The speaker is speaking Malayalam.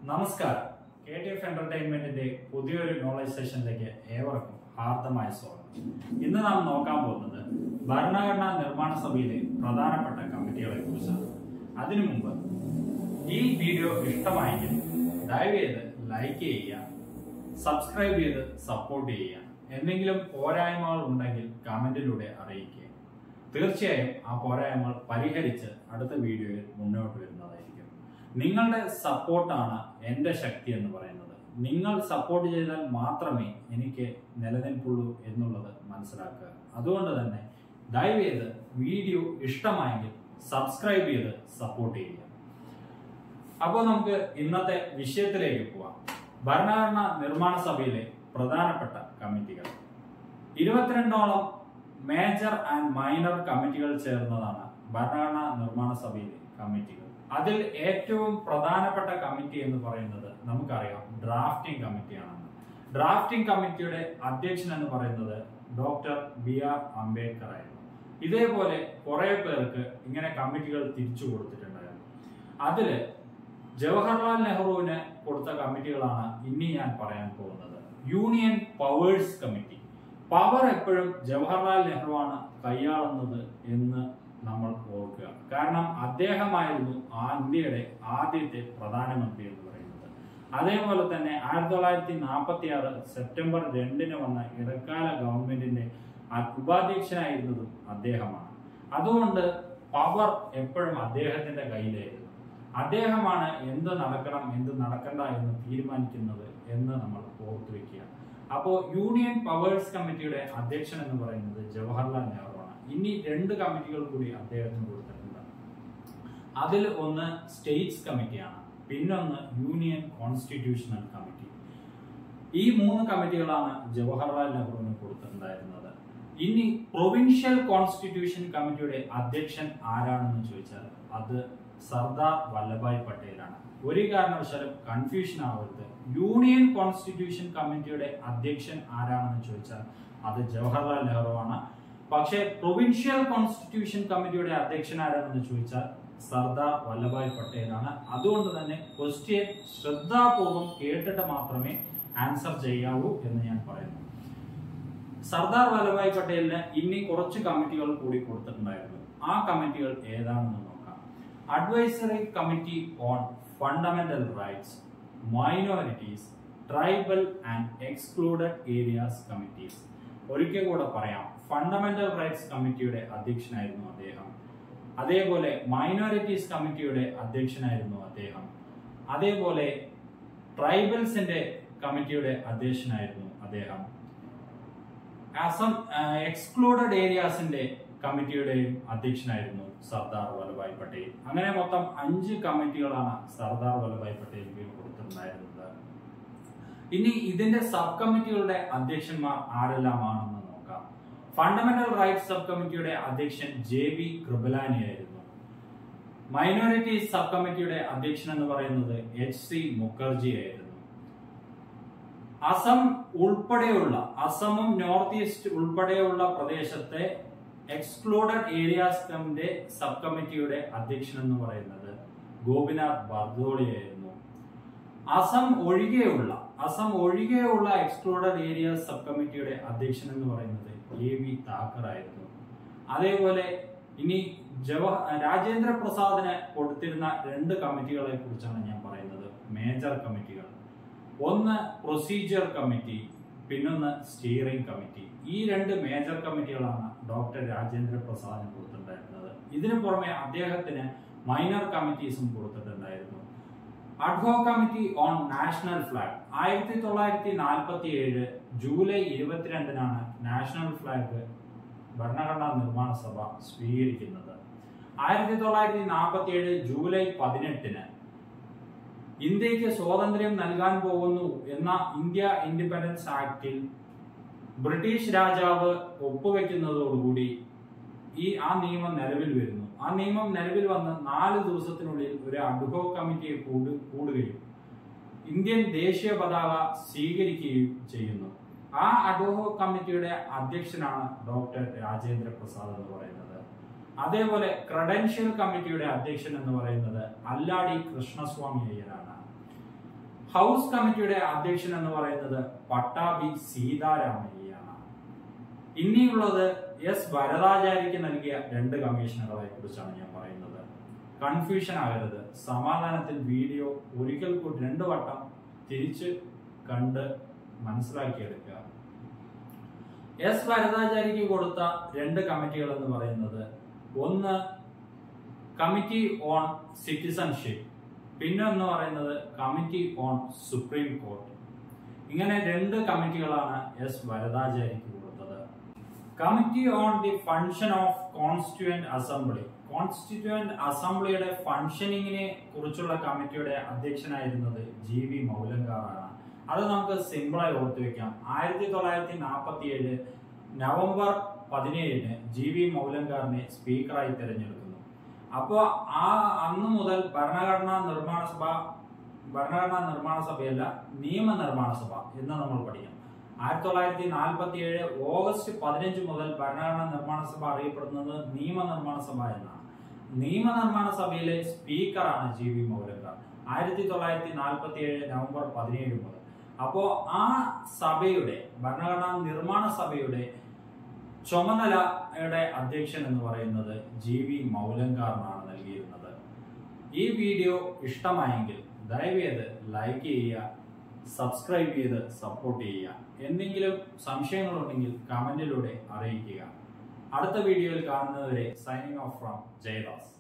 നമസ്കാരം കെ ടി എഫ് എന്റർടൈൻമെന്റിന്റെ പുതിയൊരു നോളജ് സെഷനിലേക്ക് ഏവർക്കും ഹാർദമായ സ്വാഗതം ഇന്ന് നാം നോക്കാൻ പോകുന്നത് ഭരണഘടനാ നിർമ്മാണ സഭയിലെ പ്രധാനപ്പെട്ട കമ്മിറ്റികളെ കുറിച്ചാണ് അതിനു മുമ്പ് ഈ വീഡിയോ ഇഷ്ടമായെങ്കിൽ ദയവ് ചെയ്ത് ലൈക്ക് ചെയ്യുക സബ്സ്ക്രൈബ് ചെയ്ത് സപ്പോർട്ട് ചെയ്യുക എന്തെങ്കിലും പോരായ്മകൾ ഉണ്ടെങ്കിൽ കമന്റിലൂടെ അറിയിക്കുക തീർച്ചയായും ആ പോരായ്മകൾ പരിഹരിച്ച് അടുത്ത വീഡിയോയിൽ മുന്നോട്ട് വരുന്നതായിരിക്കും നിങ്ങളുടെ സപ്പോർട്ടാണ് എൻ്റെ ശക്തി എന്ന് പറയുന്നത് നിങ്ങൾ സപ്പോർട്ട് ചെയ്താൽ മാത്രമേ എനിക്ക് നിലനിൽപ്പുള്ളൂ എന്നുള്ളത് മനസ്സിലാക്കുക അതുകൊണ്ട് തന്നെ ദയവ് ചെയ്ത് വീഡിയോ ഇഷ്ടമായെങ്കിൽ സബ്സ്ക്രൈബ് ചെയ്ത് സപ്പോർട്ട് ചെയ്യുക അപ്പോൾ നമുക്ക് ഇന്നത്തെ വിഷയത്തിലേക്ക് പോവാം ഭരണഘടനാ നിർമ്മാണ സഭയിലെ പ്രധാനപ്പെട്ട കമ്മിറ്റികൾ ഇരുപത്തിരണ്ടോളം മേജർ ആൻഡ് മൈനർ കമ്മിറ്റികൾ ചേർന്നതാണ് ഭരണഘടനാ നിർമ്മാണ സഭയിലെ കമ്മിറ്റികൾ അതിൽ ഏറ്റവും പ്രധാനപ്പെട്ട കമ്മിറ്റി എന്ന് പറയുന്നത് നമുക്കറിയാം ഡ്രാഫ്റ്റിംഗ് കമ്മിറ്റിയാണെന്ന് ഡ്രാഫ്റ്റിംഗ് കമ്മിറ്റിയുടെ അധ്യക്ഷൻ എന്ന് പറയുന്നത് ഡോക്ടർ ബി ആർ അംബേദ്കർ ആയിരുന്നു ഇതേപോലെ കുറെ പേർക്ക് ഇങ്ങനെ കമ്മിറ്റികൾ തിരിച്ചു കൊടുത്തിട്ടുണ്ടായിരുന്നു അതില് ജവഹർലാൽ നെഹ്റുവിന് കൊടുത്ത കമ്മിറ്റികളാണ് ഇനി ഞാൻ പറയാൻ പോകുന്നത് യൂണിയൻ പവേഴ്സ് കമ്മിറ്റി പവർ എപ്പോഴും ജവഹർലാൽ നെഹ്റുവാണ് കൈയാളുന്നത് എന്ന് നമ്മൾ ഓർക്കുക കാരണം അദ്ദേഹമായിരുന്നു ആ ഇന്ത്യയുടെ ആദ്യത്തെ പ്രധാനമന്ത്രി എന്ന് പറയുന്നത് അതേപോലെ തന്നെ ആയിരത്തി തൊള്ളായിരത്തി നാൽപ്പത്തി ആറ് സെപ്റ്റംബർ രണ്ടിന് വന്ന ഇടക്കാല ഗവൺമെന്റിന്റെ ആ ഉപാധ്യക്ഷനായിരുന്നതും അദ്ദേഹമാണ് അതുകൊണ്ട് പവർ എപ്പോഴും അദ്ദേഹത്തിന്റെ കയ്യിലായിരുന്നു അദ്ദേഹമാണ് എന്ത് നടക്കണം എന്ത് നടക്കണ്ട എന്ന് തീരുമാനിക്കുന്നത് എന്ന് നമ്മൾ ഓർത്തു വെക്കുക അപ്പോൾ യൂണിയൻ പവേഴ്സ് കമ്മിറ്റിയുടെ അധ്യക്ഷൻ എന്ന് പറയുന്നത് ജവഹർലാൽ നെഹ്റുവാണ് ഇനി രണ്ട് കമ്മിറ്റികൾ കൂടി അദ്ദേഹത്തിന് കൊടുത്തിട്ടുണ്ട് അതിൽ ഒന്ന് സ്റ്റേറ്റ്സ് കമ്മിറ്റിയാണ് പിന്നൊന്ന് യൂണിയൻ കോൺസ്റ്റിറ്റ്യൂഷണൽ കമ്മിറ്റി ഈ മൂന്ന് കമ്മിറ്റികളാണ് ജവഹർലാൽ നെഹ്റുവിന് കൊടുത്തിട്ടുണ്ടായിരുന്നത് ഇനി പ്രൊവിൻഷ്യൽ കോൺസ്റ്റിറ്റ്യൂഷൻ കമ്മിറ്റിയുടെ അധ്യക്ഷൻ ആരാണെന്ന് ചോദിച്ചാൽ അത് സർദാർ വല്ലഭായ് പട്ടേലാണ് ഒരു കാരണവശാലും കൺഫ്യൂഷൻ ആവരുത് യൂണിയൻ കോൺസ്റ്റിറ്റ്യൂഷൻ കമ്മിറ്റിയുടെ അധ്യക്ഷൻ ആരാണെന്ന് ചോദിച്ചാൽ അത് ജവഹർലാൽ നെഹ്റുവാണ് പക്ഷേ പ്രൊവിൻഷ്യൽ കോൺസ്റ്റിറ്റ്യൂഷൻ കമ്മിറ്റിയുടെ അധ്യക്ഷൻ ആരാണെന്ന് ചോദിച്ചാൽ സർദാർ വല്ലഭായ് പട്ടേലാണ് അതുകൊണ്ട് തന്നെ ക്വസ്റ്റ്യൻ ശ്രദ്ധാപൂർവം കേട്ടിട്ട് മാത്രമേ ആൻസർ ചെയ്യാവൂ എന്ന് ഞാൻ പറയുന്നു സർദാർ വല്ലഭായ് പട്ടേലിന് ഇനി കുറച്ച് കമ്മിറ്റികൾ കൂടി കൊടുത്തിട്ടുണ്ടായിരുന്നു ആ കമ്മിറ്റികൾ ഏതാണെന്ന് നോക്കാം advisory committee on fundamental rights minorities tribal and excluded areas committees ഒരിക്കൽ കൂടെ പറയാം ഫണ്ടമെന്റൽ റൈറ്റ്സ് കമ്മിറ്റിയുടെ അധ്യക്ഷനായിരുന്നു അദ്ദേഹം അതേപോലെ മൈനോറിറ്റീസ് കമ്മിറ്റിയുടെ അധ്യക്ഷനായിരുന്നു അദ്ദേഹം അതേപോലെ ട്രൈബൽസിന്റെ കമ്മിറ്റിയുടെ അധ്യക്ഷനായിരുന്നു അദ്ദേഹം അസം എക്സ്ക്ലൂഡഡ് ഏരിയാസിന്റെ കമ്മിറ്റിയുടെയും അധ്യക്ഷനായിരുന്നു സർദാർ വല്ലഭായ് പട്ടേൽ അങ്ങനെ മൊത്തം അഞ്ച് കമ്മിറ്റികളാണ് സർദാർ വല്ലഭായ് പട്ടേലിന് കൊടുത്തിട്ടുണ്ടായിരുന്നത് ഇനി ഇതിന്റെ സബ് കമ്മിറ്റികളുടെ അധ്യക്ഷന്മാർ ആരെല്ലാമാണെന്ന് നോക്കാം ഫണ്ടമെന്റൽ റൈറ്റ്സ് സബ് കമ്മിറ്റിയുടെ അധ്യക്ഷൻ ജെ വി കൃപലാനി ആയിരുന്നു മൈനോറിറ്റീസ് സബ് കമ്മിറ്റിയുടെ അധ്യക്ഷൻ എന്ന് പറയുന്നത് എച്ച് സി മുഖർജി ആയിരുന്നു അസം ഉൾപ്പെടെയുള്ള അസമും നോർത്ത് ഈസ്റ്റ് ഉൾപ്പെടെയുള്ള പ്രദേശത്തെ എക്സ്ക്ലൂഡഡ് ഏരിയാസ് സബ് കമ്മിറ്റിയുടെ അധ്യക്ഷൻ എന്ന് പറയുന്നത് ഗോപിനാഥ് ബർദോളിയായിരുന്നു അസം ഒഴികെയുള്ള അസം ഒഴികെയുള്ള എക്സ്ക്ലൂഡഡ് ഏരിയാസ് സബ് കമ്മിറ്റിയുടെ അധ്യക്ഷൻ എന്ന് പറയുന്നത് എ വി താക്കർ ആയിരുന്നു അതേപോലെ ഇനി ജവ രാജേന്ദ്ര പ്രസാദിന് കൊടുത്തിരുന്ന രണ്ട് കമ്മിറ്റികളെ കുറിച്ചാണ് ഞാൻ പറയുന്നത് മേജർ കമ്മിറ്റികൾ ഒന്ന് പ്രൊസീജിയർ കമ്മിറ്റി പിന്നൊന്ന് സ്റ്റിയറിംഗ് കമ്മിറ്റി ഈ രണ്ട് മേജർ കമ്മിറ്റികളാണ് ഡോക്ടർ രാജേന്ദ്ര പ്രസാദിന് കൊടുത്തിട്ടുണ്ടായിരുന്നത് ഇതിനു പുറമെ അദ്ദേഹത്തിന് മൈനർ കമ്മിറ്റീസും കൊടുത്തിട്ടുണ്ടായിരുന്നു ad hoc committee on national flag ആയിരത്തി തൊള്ളായിരത്തി നാൽപ്പത്തി ഏഴ് ജൂലൈ ഇരുപത്തിരണ്ടിനാണ് നാഷണൽ ഫ്ലാഗ് ഭരണഘടനാ നിർമ്മാണ സഭ സ്വീകരിക്കുന്നത് ആയിരത്തി തൊള്ളായിരത്തി നാൽപ്പത്തി ഏഴ് ജൂലൈ പതിനെട്ടിന് ഇന്ത്യക്ക് സ്വാതന്ത്ര്യം നൽകാൻ പോകുന്നു എന്ന ഇന്ത്യ ഇൻഡിപെൻഡൻസ് ആക്ടിൽ ബ്രിട്ടീഷ് രാജാവ് ഒപ്പുവെക്കുന്നതോടുകൂടി ഈ ആ നിയമം നിലവിൽ വരുന്നു ആ നിയമം നിലവിൽ വന്ന് നാല് ദിവസത്തിനുള്ളിൽ ഒരു അഡ്ഹോ കമ്മിറ്റിയെ കൂടു കൂടുകയും ഇന്ത്യൻ ദേശീയ പതാക സ്വീകരിക്കുകയും ചെയ്യുന്നു ആ അഡ്ഹോ കമ്മിറ്റിയുടെ അധ്യക്ഷനാണ് ഡോക്ടർ രാജേന്ദ്ര പ്രസാദ് എന്ന് പറയുന്നത് അതേപോലെ ക്രെഡൻഷ്യൽ കമ്മിറ്റിയുടെ അധ്യക്ഷൻ എന്ന് പറയുന്നത് അല്ലാടി കൃഷ്ണസ്വാമി അയ്യരാണ് ഹൗസ് കമ്മിറ്റിയുടെ അധ്യക്ഷൻ എന്ന് പറയുന്നത് പട്ടാഭി സീതാരാമയ്യാണ് ഇനിയുള്ളത് എസ് വരദാചാര്യക്ക് നൽകിയ രണ്ട് കമ്മീഷനുകളെ കുറിച്ചാണ് ഞാൻ പറയുന്നത് കൺഫ്യൂഷൻ ആകരുത് സമാധാനത്തിൽ വീഡിയോ ഒരിക്കൽ കൂടി രണ്ടു വട്ടം തിരിച്ച് കണ്ട് മനസ്സിലാക്കിയെടുക്കുക എസ് വരദാചാര്യക്ക് കൊടുത്ത രണ്ട് കമ്മിറ്റികൾ എന്ന് പറയുന്നത് ഒന്ന് കമ്മിറ്റി ഓൺ സിറ്റിസൺഷിപ്പ് പിന്നെ എന്ന് പറയുന്നത് കമ്മിറ്റി ഓൺ സുപ്രീം കോർട്ട് ഇങ്ങനെ രണ്ട് കമ്മിറ്റികളാണ് എസ് വരദാചാര്യക്ക് കൊടുത്തത് committee on the function of constituent assembly constituent അസംബ്ലിയുടെ ഫങ്ഷനിങ്ങിനെ കുറിച്ചുള്ള കമ്മിറ്റിയുടെ അധ്യക്ഷനായിരുന്നത് ജി വി മൗലങ്കാറാണ് അത് നമുക്ക് സിമ്പിളായി ഓർത്തു വെക്കാം ആയിരത്തി തൊള്ളായിരത്തി നാൽപ്പത്തി ഏഴ് നവംബർ പതിനേഴിന് ജി വി മൗലങ്കാറിനെ സ്പീക്കറായി തിരഞ്ഞെടുക്കുന്നു അപ്പോൾ ആ അന്ന് മുതൽ ഭരണഘടനാ നിർമ്മാണ സഭ ഭരണഘടനാ നിർമ്മാണ സഭയല്ല നിയമനിർമ്മാണ സഭ എന്ന് നമ്മൾ പഠിക്കണം ആയിരത്തി തൊള്ളായിരത്തി നാൽപ്പത്തി ഏഴ് ഓഗസ്റ്റ് പതിനഞ്ച് മുതൽ ഭരണഘടനാ നിർമ്മാണ സഭ അറിയപ്പെടുന്നത് നിയമനിർമ്മാണ സഭ എന്നാണ് നിയമനിർമ്മാണ സഭയിലെ സ്പീക്കറാണ് ജി വി മൗലങ്കാർ ആയിരത്തി തൊള്ളായിരത്തി നാൽപ്പത്തി ഏഴ് നവംബർ പതിനേഴ് മുതൽ അപ്പോ ആ സഭയുടെ ഭരണഘടനാ നിർമ്മാണ സഭയുടെ ചുമതലയുടെ അധ്യക്ഷൻ എന്ന് പറയുന്നത് ജി വി മൗലങ്കാറിനാണ് നൽകിയിരുന്നത് ഈ വീഡിയോ ഇഷ്ടമായെങ്കിൽ ദയവേത് ലൈക്ക് ചെയ്യുക സബ്സ്ക്രൈബ് ചെയ്ത് സപ്പോർട്ട് ചെയ്യുക എന്തെങ്കിലും സംശയങ്ങളുണ്ടെങ്കിൽ കമന്റിലൂടെ അറിയിക്കുക അടുത്ത വീഡിയോയിൽ കാണുന്നതുവരെ സൈനിങ് ഓഫ് ഫ്രം ജയദാസ്